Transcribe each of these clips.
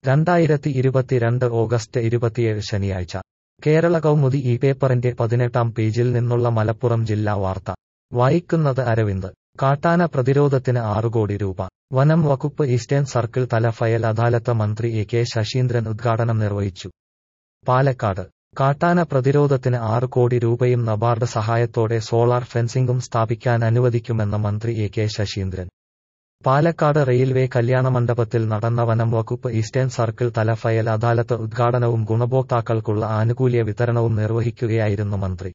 രണ്ടായിരത്തി ഇരുപത്തിരണ്ട് ഓഗസ്റ്റ് ഇരുപത്തിയേഴ് ശനിയാഴ്ച കേരള കൗമുദി ഈ പേപ്പറിന്റെ പതിനെട്ടാം പേജിൽ നിന്നുള്ള മലപ്പുറം ജില്ലാ വാർത്ത വായിക്കുന്നത് അരവിന്ദ് കാട്ടാന പ്രതിരോധത്തിന് ആറ് കോടി രൂപ വനം വകുപ്പ് ഈസ്റ്റേൺ സർക്കിൾ തല ഫയൽ അദാലത്ത് മന്ത്രി എ കെ ശശീന്ദ്രൻ ഉദ്ഘാടനം നിർവഹിച്ചു പാലക്കാട് കാട്ടാന പ്രതിരോധത്തിന് ആറ് കോടി രൂപയും നബാർഡ് സഹായത്തോടെ സോളാർ ഫെൻസിംഗും സ്ഥാപിക്കാൻ അനുവദിക്കുമെന്ന് മന്ത്രി A K Saseendran Palakkad railway കല്യാണമണ്ഡപത്തിൽ നടന്ന വനം വകുപ്പ് ഈസ്റ്റേൺ സർക്കിൾ തല ഫയൽ അദാലത്ത് ഉദ്ഘാടനവും ഗുണഭോക്താക്കൾക്കുള്ള ആനുകൂല്യ വിതരണവും നിർവഹിക്കുകയായിരുന്നു മന്ത്രി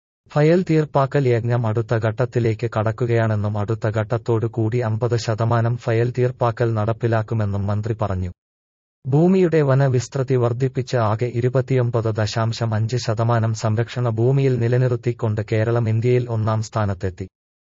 ഫയൽ തീർപ്പാക്കൽ യജ്ഞം അടുത്ത ഘട്ടത്തിലേക്ക് കടക്കുകയാണെന്നും അടുത്ത ഘട്ടത്തോടു കൂടി അമ്പത് ശതമാനം ഫയൽ തീർപ്പാക്കൽ നടപ്പിലാക്കുമെന്നും മന്ത്രി പറഞ്ഞു ഭൂമിയുടെ വനവിസ്തൃതി വർദ്ധിപ്പിച്ച് ആകെ ഇരുപത്തിയൊമ്പത് ദശാംശം അഞ്ച് ശതമാനം സംരക്ഷണ ഭൂമിയിൽ നിലനിർത്തിക്കൊണ്ട് കേരളം ഇന്ത്യയിൽ ഒന്നാം സ്ഥാനത്തെത്തി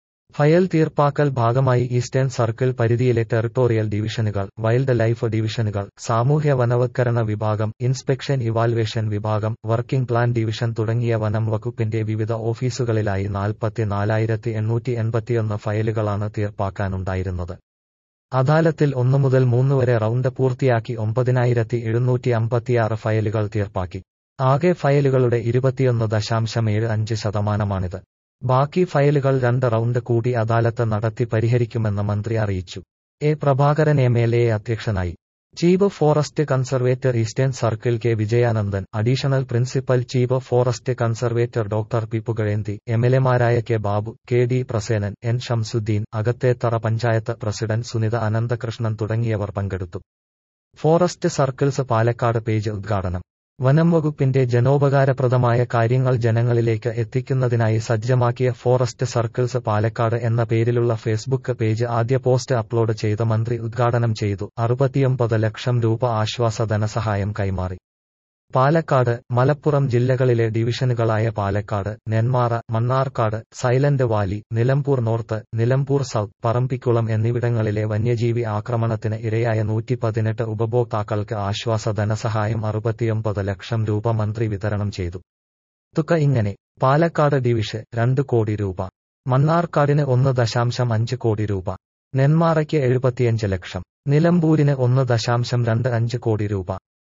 ഫയൽ തീർപ്പാക്കൽ ഭാഗമായി ഈസ്റ്റേൺ സർക്കിൾ പരിധിയിലെ ടെറിട്ടോറിയൽ ഡിവിഷനുകൾ വൈൽഡ് ലൈഫ് ഡിവിഷനുകൾ സാമൂഹ്യ വനവത്കരണ വിഭാഗം ഇൻസ്പെക്ഷൻ ഇവാൽവേഷൻ വിഭാഗം വർക്കിംഗ് പ്ലാൻ ഡിവിഷൻ തുടങ്ങിയ വനം വകുപ്പിന്റെ വിവിധ ഓഫീസുകളിലായി നാൽപ്പത്തിനാലായിരത്തി എണ്ണൂറ്റി എൺപത്തിയൊന്ന് ഫയലുകളാണ് തീർപ്പാക്കാനുണ്ടായിരുന്നത് അദാലത്തിൽ ഒന്നു മുതൽ മൂന്ന് വരെ റൗണ്ട് പൂർത്തിയാക്കി ഒമ്പതിനായിരത്തി എഴുന്നൂറ്റി അമ്പത്തിയാറ് ഫയലുകൾ തീർപ്പാക്കി ആകെ ഫയലുകളുടെ ഇരുപത്തിയൊന്ന് ദശാംശം ഏഴ് അഞ്ച് ശതമാനമാണിത് ബാക്കി ഫയലുകൾ രണ്ട് റൗണ്ട് കൂടി അദാലത്ത് നടത്തി പരിഹരിക്കുമെന്ന് മന്ത്രി അറിയിച്ചു A Prabhakaran M L A അധ്യക്ഷനായി chief forest conservator eastern circle K Vijayanandan additional principal chief forest conservator doctor P Pugazhendi M L എമാരായ K Babu K D Prasenan N Shamsudheen Akathethara panchayat president Sunitha Ananthakrishnan തുടങ്ങിയവർ പങ്കെടുത്തു ഫോറസ്റ്റ് സർക്കിൾസ് പാലക്കാട് പേജ് ഉദ്ഘാടനം വനം വകുപ്പിന്റെ ജനോപകാരപ്രദമായ കാര്യങ്ങൾ ജനങ്ങളിലേക്ക് എത്തിക്കുന്നതിനായി സജ്ജമാക്കിയ ഫോറസ്റ്റ് സർക്കിൾസ് പാലക്കാട് എന്ന പേരിലുള്ള ഫേസ്ബുക്ക് പേജ് ആദ്യ പോസ്റ്റ് അപ്ലോഡ് ചെയ്ത മന്ത്രി ഉദ്ഘാടനം ചെയ്തു അറുപത്തിയൊമ്പത് ലക്ഷം രൂപ ആശ്വാസ ധനസഹായം കൈമാറി പാലക്കാട് മലപ്പുറം ജില്ലകളിലെ ഡിവിഷനുകളായ Palakkad Nenmara Mannarkkad Silent Valley Nilambur North Nilambur South Parambikulam എന്നിവിടങ്ങളിലെ വന്യജീവി ആക്രമണത്തിന് ഇരയായ നൂറ്റി പതിനെട്ട് ഉപഭോക്താക്കൾക്ക് ആശ്വാസ ധനസഹായം അറുപത്തിയൊമ്പത് ലക്ഷം രൂപ മന്ത്രി വിതരണം ചെയ്തു തുക ഇങ്ങനെ പാലക്കാട് ഡിവിഷൻ രണ്ട് കോടി രൂപ മണ്ണാർക്കാടിന് ഒന്ന് ദശാംശം അഞ്ച് കോടി രൂപ നെന്മാറയ്ക്ക് എഴുപത്തിയഞ്ച് ലക്ഷം നിലമ്പൂരിന് ഒന്ന് ദശാംശം രണ്ട് അഞ്ച് കോടി രൂപ